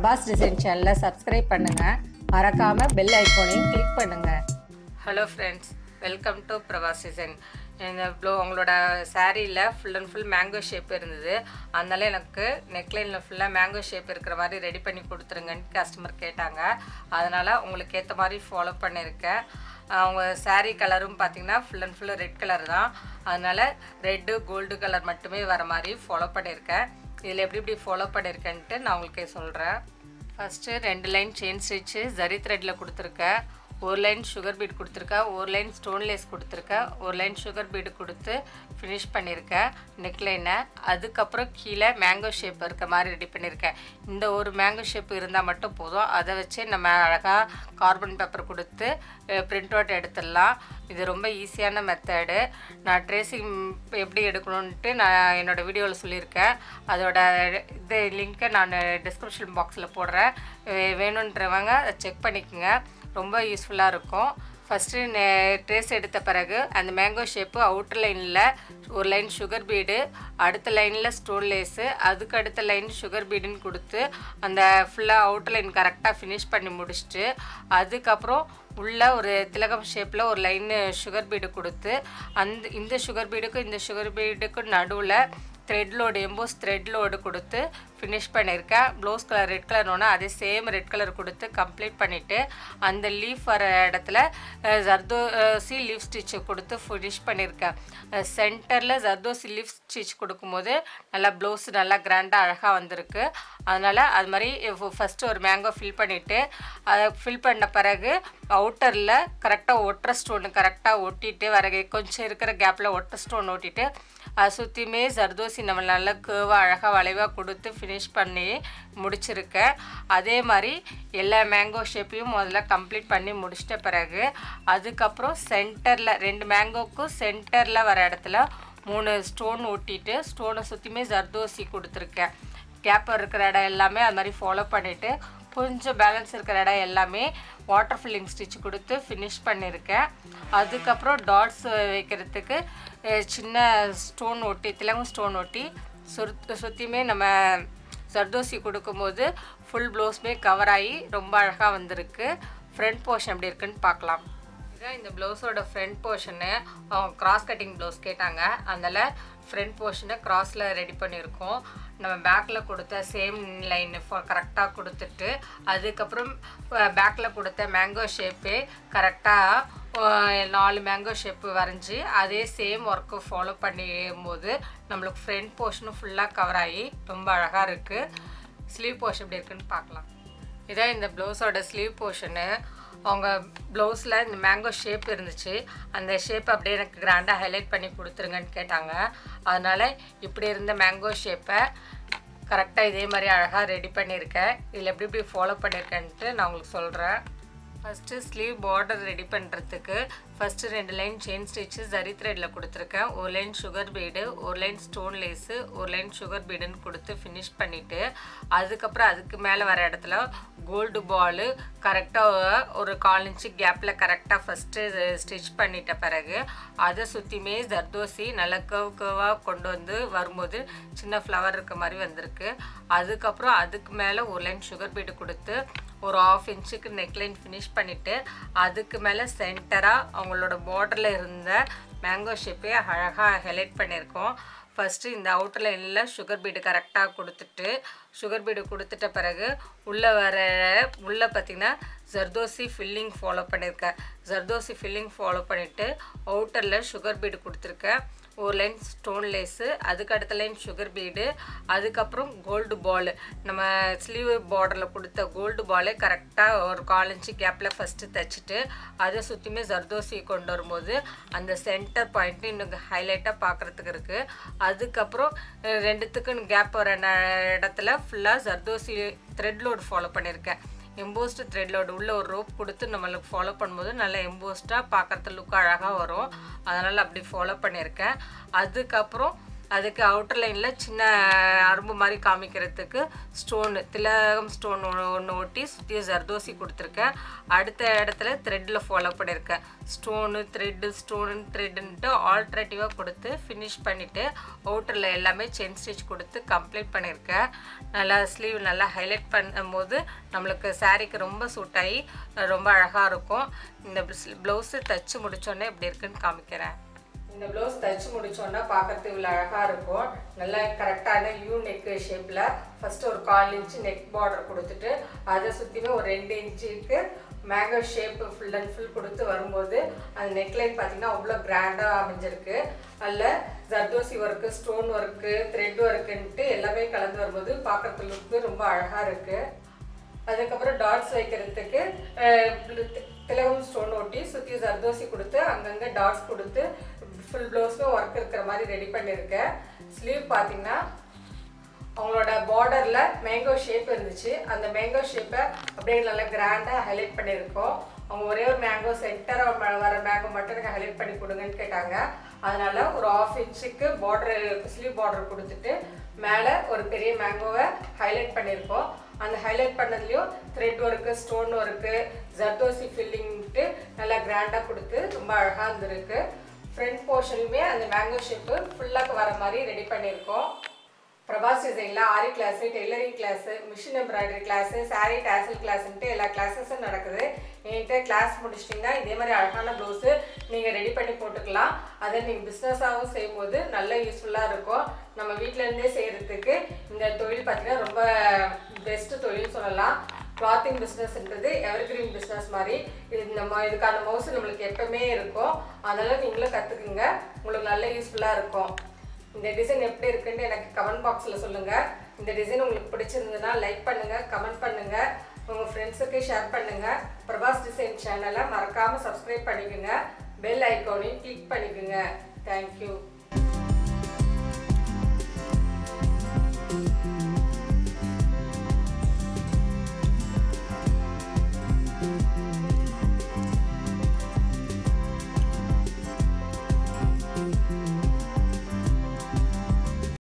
Prabhas design சேனலை subscribe பண்ணுங்கள் மறக்காமல் பெல் ஐக்கோனையும் கிளிக் பண்ணுங்கள் hello friends welcome to Prabhas design இந்த ப்ளோ உங்களோட சாரியில் full and full mango shape இருந்தது அதனால எனக்கு நெக்லைனில் ஃபுல்லாக மேங்கோ ஷேப் இருக்கிற மாதிரி ரெடி பண்ணி கொடுத்துருங்கன்னு கஸ்டமர் கேட்டாங்க அதனால் உங்களுக்கு ஏற்ற மாதிரி ஃபாலோ பண்ணியிருக்கேன் அவங்க saree கலரும் பார்த்தீங்கன்னா full and full red colour தான் அதனால் ரெட்டு கோல்டு கலர் மட்டுமே வர மாதிரி ஃபாலோ பண்ணியிருக்கேன் இதில் எப்படி எப்படி ஃபாலோ பண்ணியிருக்கேன்ட்டு நான் உங்களுக்கு சொல்கிறேன் ஃபஸ்ட்டு ரெண்டு லைன் செயின் ஸ்டிச்சு ஜரி த்ரெட்டில் கொடுத்துருக்கேன் ஒரு லைன் சுகர் பீட் கொடுத்துருக்கேன் ஒரு லைன் ஸ்டோன் லேஸ் கொடுத்துருக்கேன் ஒரு லைன் சுகர் பீடு கொடுத்து ஃபினிஷ் பண்ணியிருக்கேன் நெக்லைனை அதுக்கப்புறம் கீழே மேங்கோ ஷேப் இருக்க மாதிரி ரெடி பண்ணியிருக்கேன் இந்த ஒரு மேங்கோ ஷேப் இருந்தால் மட்டும் போதும் அதை வச்சு நம்ம அழகாக கார்பன் பேப்பர் கொடுத்து பிரிண்ட் அவுட் எடுத்துடலாம் இது ரொம்ப ஈஸியான மெத்தடு நான் ட்ரேசிங் எப்படி எடுக்கணுன்ட்டு நான் என்னோடய வீடியோவில் சொல்லியிருக்கேன் அதோட இது லிங்க்கை நான் டிஸ்கிரிப்ஷன் பாக்ஸில் போடுறேன் வே- வேணுன்றவங்க செக் பண்ணிக்கோங்க ரொம்ப யூஸ்ஃபுல்லாக இருக்கும் ஃபஸ்ட்டு ட்ரேஸ் எடுத்த பிறகு அந்த மேங்கோ ஷேப்பு அவுட்டர் லைனில் ஒரு லைன் சுகர் பீடு அடுத்த லைனில் ஸ்டோன் லேஸு அதுக்கு அடுத்த லைன் சுகர் பீடுன்னு கொடுத்து அந்த ஃபுல்லாக அவுட்டர் லைன் கரெக்டாக ஃபினிஷ் பண்ணி முடிச்சுட்டு அதுக்கப்புறம் உள்ள ஒரு திலகம் ஷேப்பில் ஒரு லைன் சுகர் பீடு கொடுத்து அந்த இந்த சுகர் பீடுக்கும் இந்த சுகர் பீடுக்கும் நடுவில் thread load emboss thread load கொடுத்து ஃபினிஷ் பண்ணியிருக்கேன் ப்ளவுஸ் கலர் ரெட் கலர் ஒன்று அதே சேம் ரெட் கலர் கொடுத்து கம்ப்ளீட் பண்ணிவிட்டு அந்த லீஃப் வர இடத்துல ஜர்தோசி லீஃப் ஸ்டிச் கொடுத்து ஃபினிஷ் பண்ணியிருக்கேன் சென்டரில் ஜர்தோசி லீஃப் ஸ்டிச் கொடுக்கும்போது நல்லா ப்ளவுஸ் நல்லா கிராண்டாக அழகாக வந்திருக்கு அதனால் அது மாதிரி ஃபஸ்ட்டு ஒரு மேங்கோ ஃபில் பண்ணிவிட்டு அதை ஃபில் பண்ண பிறகு அவுட்டரில் கரெக்டாக ஒட்டுற ஸ்டோனு கரெக்டாக ஒட்டிட்டு வர கொஞ்சம் இருக்கிற கேப்பில் ஒட்டுற ஸ்டோன் ஒட்டிட்டு அதை சுற்றியுமே ஜர்தோசி நம்ம நல்லா கேவாக அழகாக வளைவாக கொடுத்து ஃபினிஷ் பண்ணி முடிச்சிருக்கேன் அதே மாதிரி எல்லா மேங்கோ ஷேப்பையும் முதல்ல கம்ப்ளீட் பண்ணி முடிச்சிட்ட பிறகு அதுக்கப்புறம் சென்டரில் ரெண்டு மேங்கோக்கும் சென்டரில் வர இடத்துல மூணு ஸ்டோன் ஒட்டிட்டு ஸ்டோனை சுற்றியுமே ஜர்தோசி கொடுத்துருக்கேன் கேப் இருக்கிற இடம் எல்லாமே அது மாதிரி ஃபாலோ பண்ணிவிட்டு கொஞ்சம் பேலன்ஸ் இருக்கிற இடம் எல்லாமே வாட்டர் ஃபில்லிங் ஸ்டிச் கொடுத்து ஃபினிஷ் பண்ணியிருக்கேன் அதுக்கப்புறம் டாட்ஸ் வைக்கிறதுக்கு அஹ், சின்ன ஸ்டோன் ஒட்டி திலங்கு ஸ்டோன் ஒட்டி சுருத்து சுற்றியுமே நம்ம சர்தோசி கொடுக்கும்போது ஃபுல் ப்ளவுஸுமே கவர் ஆகி ரொம்ப அழகாக வந்திருக்கு ஃப்ரண்ட் போர்ஷன் எப்படி இருக்குன்னு பார்க்கலாம் இதான் இந்த ப்ளவுஸோட ஃப்ரண்ட் போர்ஷனு அவங்க கிராஸ் கட்டிங் ப்ளவுஸ் கேட்டாங்க அதனால் ஃப்ரண்ட் போர்ஷனை கிராஸில் ரெடி பண்ணியிருக்கோம் நம்ம பேக்கில் கொடுத்த சேம் லைன் கரெக்டாக கொடுத்துட்டு அதுக்கப்புறம் பேக்கில் கொடுத்த மேங்கோ ஷேப்பே கரெக்டாக நாலு மேங்கோ ஷேப்பு வரைஞ்சி அதே சேம் ஒர்க்கு ஃபாலோ பண்ணும்போது நம்மளுக்கு ஃப்ரண்ட் போர்ஷனும் ஃபுல்லாக கவர் ஆகி ரொம்ப அழகாக இருக்குது ஸ்லீவ் போர்ஷன் எப்படி இருக்குன்னு பார்க்கலாம் இதான் இந்த ப்ளவுஸோட ஸ்லீவ் போர்ஷனு அவங்க ப்ளவுஸில் இந்த மேங்கோ ஷேப் இருந்துச்சு அந்த ஷேப் அப்படியே எனக்கு கிராண்டாக ஹைலைட் பண்ணி கொடுத்துருங்கன்னு கேட்டாங்க அதனால் இப்படி இருந்த மேங்கோ ஷேப்பை கரெக்டாக இதே மாதிரி அழகாக ரெடி பண்ணியிருக்கேன் இதில் எப்படி எப்படி ஃபாலோ பண்ணியிருக்கேன்ட்டு நான் உங்களுக்கு சொல்கிறேன் ஃபஸ்ட்டு ஸ்லீவ் பார்டர் ரெடி பண்ணுறதுக்கு ஃபஸ்ட்டு ரெண்டு லைன் செயின் ஸ்டிச்சு ஜரி த்ரெட்டில் கொடுத்துருக்கேன் ஒரு லைன் சுகர் பீடு ஒரு லைன் ஸ்டோன் லேஸு ஒரு லைன் சுகர் பீடுன்னு கொடுத்து ஃபினிஷ் பண்ணிவிட்டு அதுக்கப்புறம் அதுக்கு மேலே வர இடத்துல கோல்டு பால் கரெக்டாக ஒரு கால் இன்ச்சு கேப்பில் கரெக்டாக ஃபஸ்ட்டு ஸ்டிச் பண்ணிட்ட பிறகு அதை சுற்றியுமே ஜர்தோசி நல்லா கர்வ் கர்வாக கொண்டு வந்து வரும்போது சின்ன ஃப்ளவர் இருக்க மாதிரி வந்திருக்கு அதுக்கப்புறம் அதுக்கு மேலே ஒரு லைன் சுகர் பீடு கொடுத்து ஒரு ஆஃப் இன்ச்சுக்கு நெக்லைன் ஃபினிஷ் பண்ணிவிட்டு அதுக்கு மேலே சென்டராக அவங்களோட பார்டரில் இருந்த மேங்கோ ஷேப்பே அழகாக ஹைலைட் பண்ணியிருக்கோம் ஃபஸ்ட்டு இந்த அவுட்டர் லைனில் சுகர் பீடு கரெக்டாக கொடுத்துட்டு சுகர் பீடு கொடுத்துட்ட பிறகு உள்ளே வர உள்ளே பார்த்திங்கன்னா ஜர்தோசி ஃபில்லிங் ஃபாலோ பண்ணியிருக்கேன் ஜர்தோசி ஃபில்லிங் ஃபாலோ பண்ணிவிட்டு அவுட்டரில் சுகர் பீடு கொடுத்துருக்கேன் ஒரு லைன் ஸ்டோன் லேஸு அதுக்கு அடுத்த லைன் சுகர் பீடு அதுக்கப்புறம் கோல்டு பால் நம்ம ஸ்லீவ் பார்டரில் கொடுத்த கோல்டு பாலே கரெக்டாக ஒரு கால் இன்ச்சு கேப்பில் ஃபஸ்ட்டு தைச்சிட்டு அதை சுற்றியுமே ஜர்தோசி கொண்டு வரும்போது அந்த சென்டர் பாயிண்ட் இன்னும் ஹைலைட்டாக பார்க்குறதுக்கு இருக்குது அதுக்கப்புறம் அஹ், ரெண்டுத்துக்கும் கேப் வர ந- இடத்துல ஃபுல்லாக ஜர்தோசி த்ரெட் லோடு ஃபாலோ பண்ணியிருக்கேன் எம்போஸ்டு த்ரெட் லோடு உள்ள ஒரு ரோப் கொடுத்து நம்மளுக்கு ஃபாலோ பண்ணும்போது நல்லா எம்போஸ்டாக பார்க்குறது லுக் அழகாக வரும் அதனால் அப்படி ஃபாலோ பண்ணியிருக்கேன் அதுக்கப்புறம் அதுக்கு அவுட்டர் லைனில் சின்ன அரும்பு மாதிரி காமிக்கிறதுக்கு ஸ்டோனு திலகம் ஸ்டோன் ஒன்று ஒட்டி சுற்றி ஜர்தோசி கொடுத்துருக்கேன் அடுத்த இடத்துல த்ரெட்டில் ஃபாலோ பண்ணியிருக்கேன் ஸ்டோனு த்ரெட்டு ஸ்டோனு த்ரெட்டுன்ட்டு ஆல்ட்ரேட்டிவாக கொடுத்து ஃபினிஷ் பண்ணிவிட்டு அவுட்டரில் எல்லாமே செயின் ஸ்டிச் கொடுத்து கம்ப்ளீட் பண்ணியிருக்கேன் நல்லா ஸ்லீவ் நல்லா ஹைலைட் பண்ணும்போது நம்மளுக்கு சாரீக்கு ரொம்ப சூட் ஆகி ரொம்ப அழகாக இருக்கும் இந்த ப்ளவுஸு தச்சு முடிச்சோடனே எப்படி இருக்குன்னு காமிக்கிறேன் இந்த ப்ளவுஸ் தச்சு முடிச்சோன்னா பார்க்கறதுக்கு இவ்வளோ அழகாக இருக்கும் நல்லா கரெக்டான யூ நெக் ஷேப்பில் ஃபஸ்ட்டு ஒரு கால் இன்ச்சு நெக் பார்டர் கொடுத்துட்டு அதை சுற்றியுமே ஒரு ரெண்டு இன்ச்சுக்கு mango shape full and full கொடுத்து வரும்போது அந்த நெக்லைன் பார்த்தீங்கன்னா அவ்வளோ கிராண்டாக அமைஞ்சிருக்கு அதில் zardozi work stone work thread ஒர்க்குன்ட்டு எல்லாமே கலந்து வரும்போது பார்க்கறதுக்கு ரொம்ப அழகாக இருக்குது அதுக்கப்புறம் டாட்ஸ் வைக்கிறதுக்கு அஹ், தி- திலகம் ஸ்டோன் ஒட்டி சுற்றி ஜர்தோசி கொடுத்து அங்கங்கே டாட்ஸ் கொடுத்து ஃபுல் ப்ளவுஸும் ஒர்க் இருக்கிற மாதிரி ரெடி பண்ணியிருக்கேன் ஸ்லீவ் பார்த்தீங்கன்னா அவங்களோட பார்டரில் மேங்கோ ஷேப் இருந்துச்சு அந்த மேங்கோ ஷேப்பை அப்படியே நல்லா கிராண்டாக ஹைலைட் பண்ணியிருக்கோம் அவங்க ஒரே ஒரு மேங்கோ சென்டராக வர மேங்கோ மட்டும் எனக்கு ஹைலைட் பண்ணி கொடுங்கன்னு கேட்டாங்க அதனால ஒரு ஆஃப் இன்ச்சுக்கு பார்டர் ஸ்லீவ் பார்டர் கொடுத்துட்டு மேலே ஒரு பெரிய மேங்கோவை ஹைலைட் பண்ணியிருக்கோம் அந்த ஹைலைட் பண்ணதுலேயும் thread work stone work zardozi ஃபில்லிங்ட்டு நல்லா கிராண்டாக கொடுத்து ரொம்ப அழகாக இருந்திருக்கு ஃப்ரண்ட் போர்ஷனுமே அந்த மேங்கோ ஷேப்பு ஃபுல்லாக வர மாதிரி ரெடி பண்ணியிருக்கோம் பிரபாஸ் டிசைனில் aari class tailoring class machine embroidery class saree tassel கிளாஸ்ன்ட்டு எல்லா கிளாஸஸும் நடக்குது என்கிட்ட கிளாஸ் முடிச்சிட்டிங்கன்னா இதே மாதிரி அழகான ப்ளவுஸு நீங்கள் ரெடி பண்ணி போட்டுக்கலாம் அதை நீங்கள் பிஸ்னஸாகவும் செய்யும்போது நல்ல யூஸ்ஃபுல்லாக இருக்கும் நம்ம வீட்ல இருந்தே செய்கிறதுக்கு இந்த தொழில் பார்த்தீங்கன்னா ரொம்ப பெஸ்ட்டு தொழில் சொல்லலாம் கிளாத்திங் பிஸ்னஸ்ன்றது எவர்கிரீன் பிஸ்னஸ் மாதிரி இது நம்ம இதுக்கான மவுசு நம்மளுக்கு எப்பவுமே இருக்கும் அதெல்லாம் நீங்களும் கற்றுக்குங்க உங்களுக்கு நல்ல யூஸ்ஃபுல்லாக இருக்கும் இந்த டிசைன் எப்படி இருக்குன்னு எனக்கு கமெண்ட் பாக்ஸில் சொல்லுங்கள் இந்த டிசைன் உங்களுக்கு பிடிச்சிருந்ததுன்னா லைக் பண்ணுங்கள் கமெண்ட் பண்ணுங்கள் உங்கள் ஃப்ரெண்ட்ஸுக்கு ஷேர் பண்ணுங்கள் பிரபாஸ் டிசைன் சேனலை மறக்காமல் சப்ஸ்கிரைப் பண்ணிக்கோங்க பெல் ஐக்கானையும் கிளிக் பண்ணிக்கோங்க தேங்க்யூ